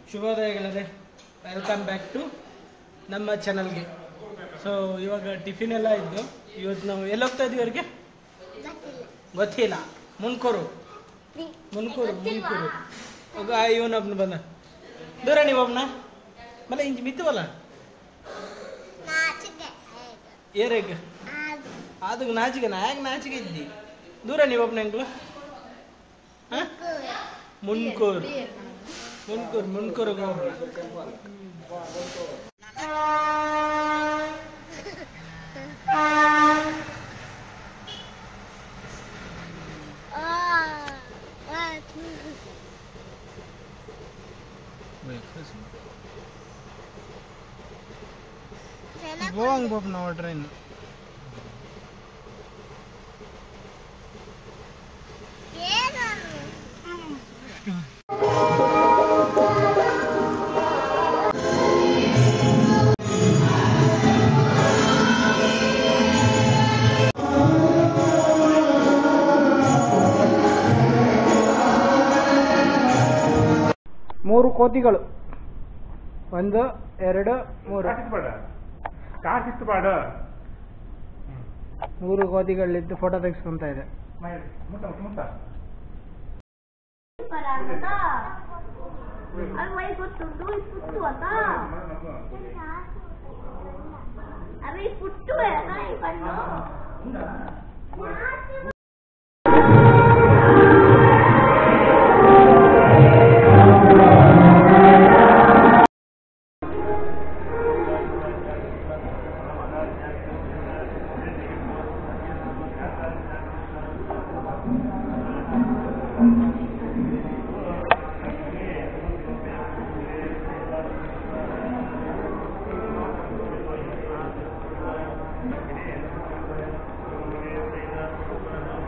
ಶುಭೋದಯಗಳೇ welcome back to ನಮ್ಮ ಚಾನಲ್ಗೆ so ಇವಾಗ ಟಿಫಿನ್ ಎಲ್ಲ ಇದ್ದು ಇವತ್ತು ನಾವು ಎಲ್ಲಿ ಹೋಗ್ತಾ ಇದೀವಿ ಅವ್ರಿಗೆ ಗೊತ್ತಿಲ್ಲ ಮುನ್ಕೂರು ಮುನ್ಕೂರು ಮುನ್ಕೂರು ಹೋಗ ಇವನೊಬ್ನ ಬಂದ ದೂರ ನೀವೊಬ್ನ ಮಲ್ಲ ಇಂಚ್ ಮಿತ್ತವಲ್ಲ ಏರೇಗ ಅದು ನಾಚಿಗೆ ನಾ ಯಾಕೆ ನಾಚಿಗೆ ಇದ್ದಿ ದೂರ ನೀವೊಬ್ನ ಹೆಂಗ್ಲು ಹಾಂ ಮುನ್ಕೂರು ಮುನ್ಕೂರು ಮುನ್ಕೂರಿಗೆ ಹೋಗೋಣ ಗೋವಂಗ್ ಬಾಬ್ ನಾವು ಟ್ರೈನ್ ಮೂರು ಕೋತಿಗಳು ಒಂದು ಎರಡು ಮೂರು ಕಾಸಿತ್ಬೇಡ ಕಾಸಿತ್ಬೇಡ ಮೂರು ಕೋತಿಗಳಿದ್ದು ಫೋಟೋ ತೆಗೆಸ್ಕೊಂತ ಇದೆ ಮುಟ್ಟ ಮುಟ್ಟ ಮುಟ್ಟ అవి పుట్టు ఈ పుట్టు అక్క అవి పుట్టు అక్క ఈ పండు ¡Gracias!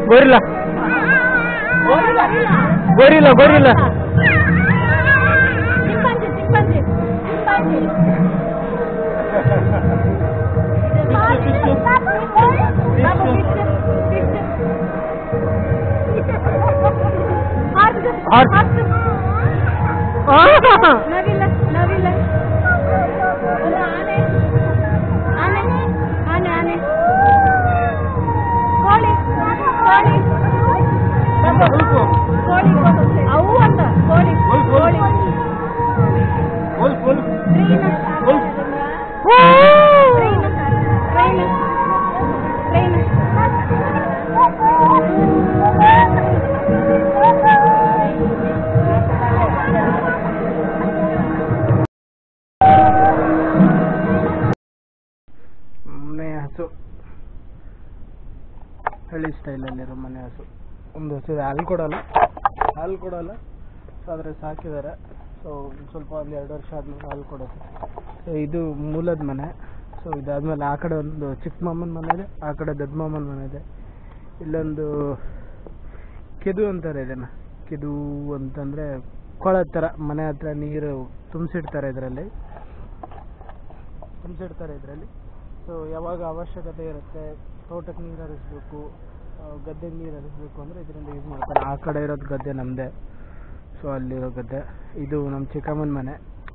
Gorilla gorilla gorilla chimpanzee chimpanzee chimpanzee Horse. ನವಿಲ ನವಿಲ ಒಂದು ಆನೆ ಆನೆ ಆನೆ ಆನೆ ಕೋಳಿ ಕೋಳಿ ಕೋಳಿ ಅವು ಅಂತ ಕೋಳಿ ಕೋಳಿ ಟ್ರೈನ್ ಟ್ರೈನ್ ಟ್ರೈನ್ ಮನೆ ಹಸು ಹಳ್ಳಿ ಸ್ಟೈಲಲ್ಲಿರೋ ಮನೆ ಹಸು ಒಂದು ಹಸು ಇದೆ ಹಾಲು ಕೊಡಲ್ಲ ಹಾಲು ಕೊಡಲ್ಲ ಸೊ ಆದರೆ ಸಾಕಿದ್ದಾರೆ ಸೊ ಸ್ವಲ್ಪ ಒಂದು ಎರಡು ವರ್ಷ ಆದ್ಮೇಲೆ ಹಾಲು ಕೊಡುತ್ತೆ ಸೊ ಇದು ಮೂಲದ ಮನೆ ಸೊ ಇದಾದ್ಮೇಲೆ ಆ ಕಡೆ ಒಂದು ಚಿಕ್ಕ ಮಾಮನ ಮನೆ ಇದೆ ಆ ಕಡೆ ದೊಡ್ಡ ಮಾಮನ ಮನೆ ಇದೆ ಇಲ್ಲೊಂದು ಕೆದು ಅಂತಾರೆ ಇದನ್ನ ಕೆದು ಅಂತಂದ್ರೆ ಕೊಳ ಥರ ಮನೆ ಹತ್ರ ನೀರು ತುಂಬಿಸಿಡ್ತಾರೆ ಇದರಲ್ಲಿ ತುಂಬಿಸಿಡ್ತಾರೆ ಇದರಲ್ಲಿ ಸೊ ಯಾವಾಗ ಅವಶ್ಯಕತೆ ಇರುತ್ತೆ ತೋಟಕ್ಕೆ ನೀರು ಹರಿಸ್ಬೇಕು ಗದ್ದೆಗೆ ನೀರು ಹರಿಸ್ಬೇಕು ಅಂದರೆ ಇದರಿಂದ ಯೂಸ್ ಮಾಡ್ತಾರೆ ಆ ಕಡೆ ಇರೋದು ಗದ್ದೆ ನಮ್ಮದೇ ಸೊ ಅಲ್ಲಿರೋ ಗದ್ದೆ ಇದು ನಮ್ಮ ಚಿಕ್ಕಮ್ಮನ ಮನೆ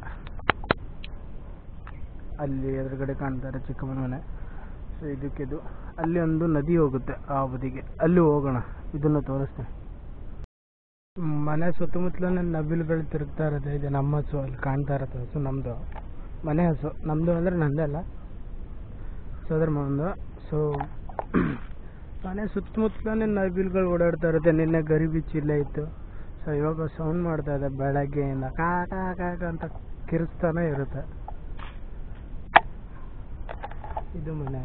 ಅಲ್ಲಿ ಎದುರುಗಡೆ ಕಾಣ್ತಾರೆ ಚಿಕ್ಕಮ್ಮನ ಮನೆ ಸೊ ಇದಕ್ಕಿದು ಅಲ್ಲಿ ಒಂದು ನದಿ ಹೋಗುತ್ತೆ ಆ ಬದಿಗೆ ಅಲ್ಲಿ ಹೋಗೋಣ ಇದನ್ನು ತೋರಿಸ್ತೇನೆ ಮನೆ ಸುತ್ತಮುತ್ತಲೇ ನವಿಲುಗಳು ತಿರುಗ್ತಾ ಇರುತ್ತೆ ಇದೆ ನಮ್ಮ ಹಸು ಅಲ್ಲಿ ಕಾಣ್ತಾ ಇರುತ್ತೆ ಹಸು ನಮ್ಮದು ಮನೆ ಹಸು ನಮ್ಮದು ಅಂದರೆ ನಂದೇ ಅಲ್ಲ ಸೋದರ ಮಾವಂದು ಸೊ ಮನೆ ಸುತ್ತಮುತ್ತಲೇ ನವಿಲುಗಳು ಓಡಾಡ್ತಾ ಇರುತ್ತೆ ನಿನ್ನೆ ಗರಿ ಬಿಚ್ಚಿ ಇಲ್ಲೇ ಇತ್ತು ಸೊ ಇವಾಗ ಸೌಂಡ್ ಮಾಡ್ತಾ ಇದೆ ಬೆಳಗ್ಗೆಯಿಂದ ಕಾ ಕಾ ಕಾ ಕಾ ಅಂತ ಕಿರಿಸ್ತಾನೆ ಇರುತ್ತೆ ಇದು ಮನೆ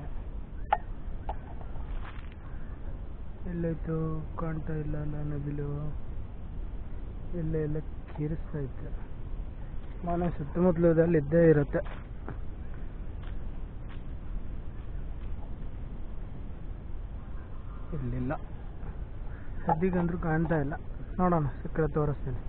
ಎಲ್ಲೈತು ಕಾಣ್ತಾ ಇಲ್ಲ ಅಲ್ಲ ನವಿಲು ಎಲ್ಲ ಎಲ್ಲ ಕಿರಿಸ್ತಾ ಇತ್ತು ಮನೆ ಸುತ್ತಮುತ್ತಲದಲ್ಲಿ ಇದ್ದೇ ಇರುತ್ತೆ ಇಲ್ಲಿಲ್ಲ ಸದ್ಯಕ್ಕಂದ್ರೂ ಕಾಣ್ತಾ ಇಲ್ಲ ನೋಡೋಣ ಸಿಕ್ಕರೆ ತೋರಿಸ್ತೀನಿ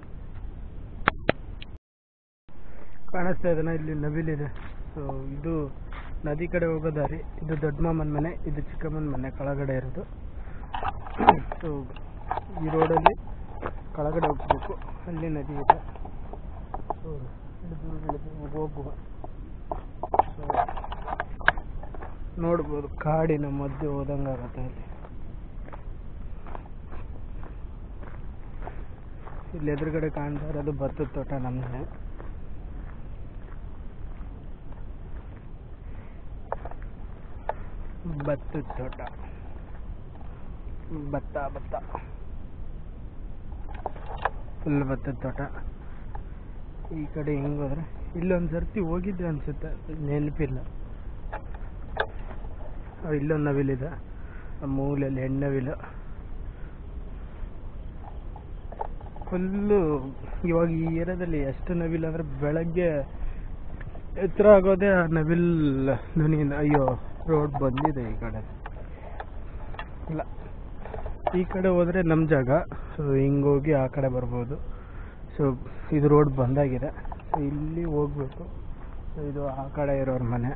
ಕಾಣಿಸ್ತಾ ಇದೆನಾ ಇಲ್ಲಿ ನವಿಲಿದೆ ಸೊ ಇದು ನದಿ ಕಡೆ ಹೋಗೋ ದಾರಿ ಇದು ದೊಡ್ಡ ಮಾಮನ ಮನೆ ಇದು ಚಿಕ್ಕಮ್ಮನ ಮನೆ ಕೆಳಗಡೆ ಇರೋದು ಸೊ ಈ ರೋಡಲ್ಲಿ ಕೆಳಗಡೆ ಹೋಗ್ಬೇಕು ಅಲ್ಲಿ ನದಿ ಇದೆ ಸೊ ಇಳಿದು ಇಳಿದು ಹೋಗುವ ಸೊ ನೋಡ್ಬೋದು ಕಾಡಿನ ಮಧ್ಯೆ ಹೋದಂಗೆ ಆಗುತ್ತೆ ಅಲ್ಲಿ ಇಲ್ಲಿ ಎದುರುಗಡೆ ಕಾಣ್ತಾ ಇರೋದು ಭತ್ತದ ತೋಟ ನಮ್ಮದೇ ಭತ್ತದ ತೋಟ ಭತ್ತ ಭತ್ತ ಫುಲ್ ಭತ್ತದ ತೋಟ ಈ ಕಡೆ ಹಿಂಗ್ ಹೋದ್ರೆ ಇಲ್ಲೊಂದು ಸರ್ತಿ ಹೋಗಿದ್ದೆ ಅನ್ಸುತ್ತೆ ನೆನಪಿಲ್ಲ ಆ, ಇಲ್ಲೊಂದು ನವಿಲಿದೆ ಆ ಮೂಲೆಯಲ್ಲಿ ಹೆಣ್ಣವಿಲು ಫುಲ್ಲು ಇವಾಗ ಈ ಏರಿಯಾದಲ್ಲಿ ಎಷ್ಟು ನವಿಲ್ ಅಂದ್ರೆ ಬೆಳಗ್ಗೆ ಎತ್ತರ ಆಗೋದೇ ಆ ನವಿಲ್ ಧ್ವನಿಯಿಂದ ಅಯ್ಯೋ ರೋಡ್ ಬಂದಿದೆ ಈ ಕಡೆ ಇಲ್ಲ ಈ ಕಡೆ ಹೋದ್ರೆ ನಮ್ಮ ಜಾಗ ಸೊ ಹಿಂಗೋಗಿ ಆ ಕಡೆ ಬರ್ಬೋದು ಸೊ ಇದು ರೋಡ್ ಬಂದಾಗಿದೆ ಸೊ ಇಲ್ಲಿ ಹೋಗ್ಬೇಕು ಸೊ ಇದು ಆ ಕಡೆ ಇರೋರ ಮನೆ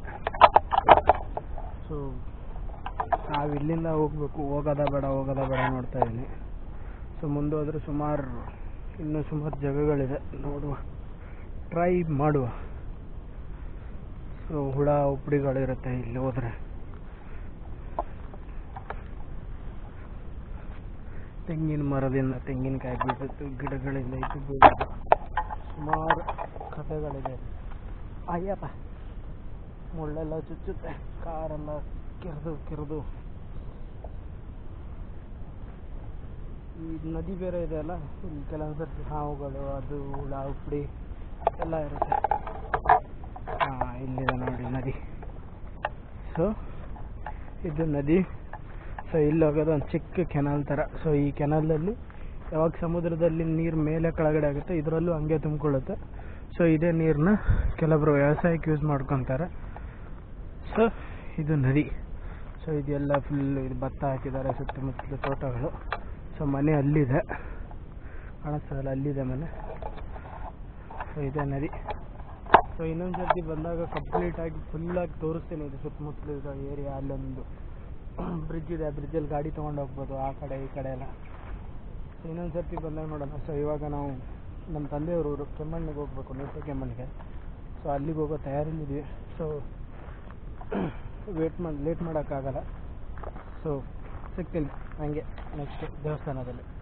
ಸೊ ನಾವು ಇಲ್ಲಿಂದ ಹೋಗ್ಬೇಕು ಹೋಗೋದ ಬೇಡ ಹೋಗೋದ ಬೇಡ ನೋಡ್ತಾ ಇದ್ದೀನಿ ಸೊ ಮುಂದೆ ಹೋದ್ರೆ ಸುಮಾರು ಇನ್ನೂ ಸುಮಾರು ಜಾಗಗಳಿದೆ ನೋಡುವ ಟ್ರೈ ಮಾಡುವ ಸೊ ಹುಳ ಉಪ್ಪಡಿಗಳಿರುತ್ತೆ ಇಲ್ಲಿ ಹೋದ್ರೆ ತೆಂಗಿನ ಮರದಿಂದ ತೆಂಗಿನಕಾಯಿ ಬೀಳುತ್ತೆ ಗಿಡಗಳಿಂದ ಇದು ಬೀಳುತ್ತೆ ಸುಮಾರು ಕಥೆಗಳಿದೆ ಅಯ್ಯಪ್ಪ ಮುಳ್ಳೆಲ್ಲ ಚುಚ್ಚುತ್ತೆ ಕಾರೆಲ್ಲ ಕೆರೆದು ಕೆರೆದು ಈ ನದಿ ಬೇರೆ ಇದೆ ಅಲ್ಲ ಇಲ್ಲಿ ಕೆಲವೊಂದು ಸರ್ತಿ ಹಾವುಗಳು ಅದು ಹುಳ ಉಪ್ಪಡಿ ಎಲ್ಲ ಇರುತ್ತೆ ಹಾಂ ಇಲ್ಲಿದೆ ನೋಡಿ ನದಿ ಸೊ ಇದು ನದಿ ಸೊ ಇಲ್ಲಿ ಹೋಗೋದು ಒಂದು ಚಿಕ್ಕ ಕೆನಾಲ್ ಥರ ಸೊ ಈ ಕೆನಾಲಲ್ಲಿ ಯಾವಾಗ ಸಮುದ್ರದಲ್ಲಿ ನೀರು ಮೇಲೆ ಕೆಳಗಡೆ ಆಗುತ್ತೆ ಇದರಲ್ಲೂ ಹಂಗೆ ತುಂಬಿಕೊಳ್ಳುತ್ತೆ ಸೊ ಇದೇ ನೀರನ್ನ ಕೆಲವೊಬ್ರು ವ್ಯವಸಾಯಕ್ಕೆ ಯೂಸ್ ಮಾಡ್ಕೊತಾರೆ ಸೊ ಇದು ನದಿ ಸೊ ಇದೆಲ್ಲ ಫುಲ್ ಇದು ಭತ್ತ ಹಾಕಿದ್ದಾರೆ ಸುತ್ತಮುತ್ತಲು ತೋಟಗಳು ಸೊ ಮನೆ ಅಲ್ಲಿದೆ ಕಾಣಿಸ್ತದಲ್ಲ ಅಲ್ಲಿದೆ ಮನೆ ಸೊ ಇದೆ ನದಿ ಸೊ ಇನ್ನೊಂದು ಸರ್ತಿ ಬಂದಾಗ ಕಂಪ್ಲೀಟಾಗಿ ಫುಲ್ಲಾಗಿ ತೋರಿಸ್ತೀನಿ ಇದು ಸುತ್ತಮುತ್ತಲು ಇರೋ ಏರಿಯಾ ಅಲ್ಲೊಂದು ಬ್ರಿಡ್ಜ್ ಇದೆ ಆ ಬ್ರಿಡ್ಜಲ್ಲಿ ಗಾಡಿ ತೊಗೊಂಡು ಹೋಗ್ಬೋದು ಆ ಕಡೆ ಈ ಕಡೆ ಎಲ್ಲ ಸೊ ಇನ್ನೊಂದು ಸರ್ತಿ ಬಂದಾಗ ನೋಡೋಣ ಸೊ ಇವಾಗ ನಾವು ನಮ್ಮ ತಂದೆಯವ್ರ ಊರು ಕೆಮ್ಮಣ್ಣಿಗೆ ಹೋಗ್ಬೇಕು ನೇತ್ರ ಕೆಮ್ಮಣ್ಣಿಗೆ ಸೊ ಅಲ್ಲಿಗೆ ಹೋಗೋ ತಯಾರಿಲಿದ್ವಿ ಸೊ ವೇಟ್ ಮಾಡಿ ಲೇಟ್ ಮಾಡೋಕ್ಕಾಗಲ್ಲ ಸೊ ಸಿಗ್ತೀನಿ ಹಂಗೆ ನೆಕ್ಸ್ಟ್ ದೇವಸ್ಥಾನದಲ್ಲಿ